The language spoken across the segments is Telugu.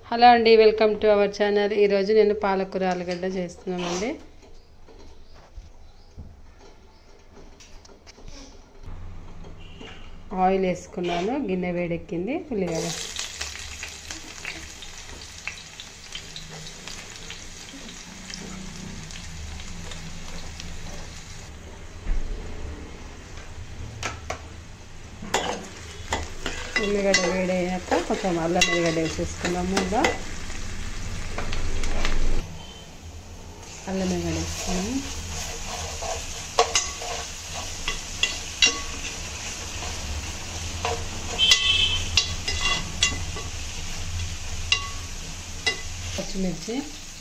హలో అండి వెల్కమ్ టు అవర్ ఛానల్ ఈరోజు నేను పాలకూర ఆలుగడ్డ చేస్తున్నానండి ఆయిల్ వేసుకున్నాను గిన్నె వేడెక్కింది ఉల్లిగడ్డ ఉల్లిగడ్డ వేడయ్యాక కొంచెం అల్లం ఎల్లిగడ్డ వేసేసుకున్నాము ఇంకా అల్లం ఎల్లిగడ్డ వేసుకున్నాము పచ్చిమిర్చి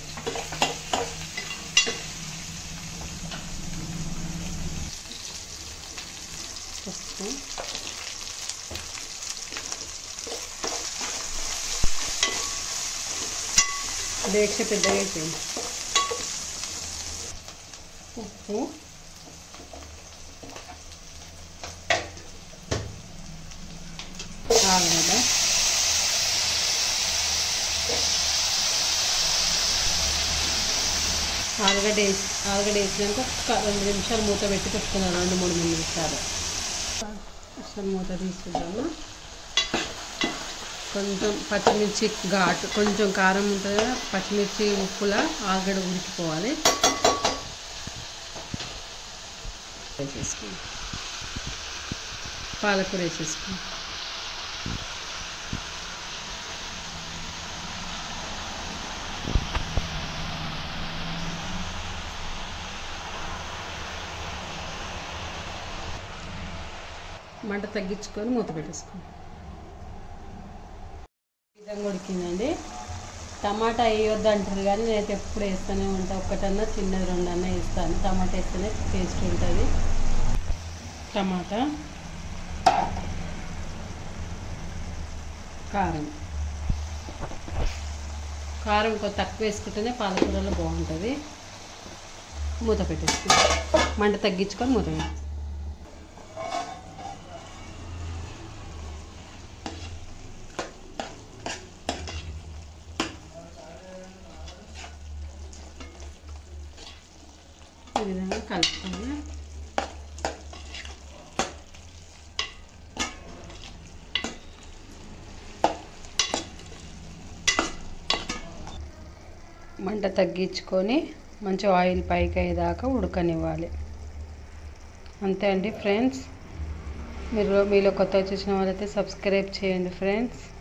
పసుపు దీక్ష పెద్దగా అయిపోయింది ఉప్పు ఆలుగడ్డ ఆలుగడ్డ వేసి ఆలుగడ్డ వేసినాక ఒక రెండు నిమిషాలు మూత పెట్టి పెట్టుకున్నాను రెండు మూడు నిమిషాలు అసలు మూత తీసుకుంటాము కొంచెం పచ్చిమిర్చి ఘాటు కొంచెం కారం ఉంటుంది కదా పచ్చిమిర్చి ఉప్పులా ఆలుగడ్డ ఉడికిపోవాలి వేసేసుకుని పాలకూర వేసేసుకుని మంట తగ్గించుకొని మూత పెట్టేసుకోండి విధంగా ఉడికిందండి టమాటా వేయొద్దు అంటారు కానీ నేనైతే ఎప్పుడు వేస్తూనే ఉంటా ఒక్కటన్నా చిన్నది రెండన్నా వేస్తాను టమాటా వేస్తేనే టేస్ట్ ఉంటుంది టమాటా కారం కారం కొంచెం తక్కువ వేసుకుంటేనే పాలకూరలో బాగుంటుంది మూత పెట్టేసుకుంటాం మంట తగ్గించుకొని మూత పెట్టేస్తాం ఈ విధంగా కలుపుకోవాలి మంట తగ్గించుకొని మంచి ఆయిల్ పైకి అయ్యేదాకా ఉడకనివ్వాలి అంతే అండి ఫ్రెండ్స్ మీరు మీలో కొత్తగా చూసిన వాళ్ళైతే సబ్స్క్రైబ్ చేయండి ఫ్రెండ్స్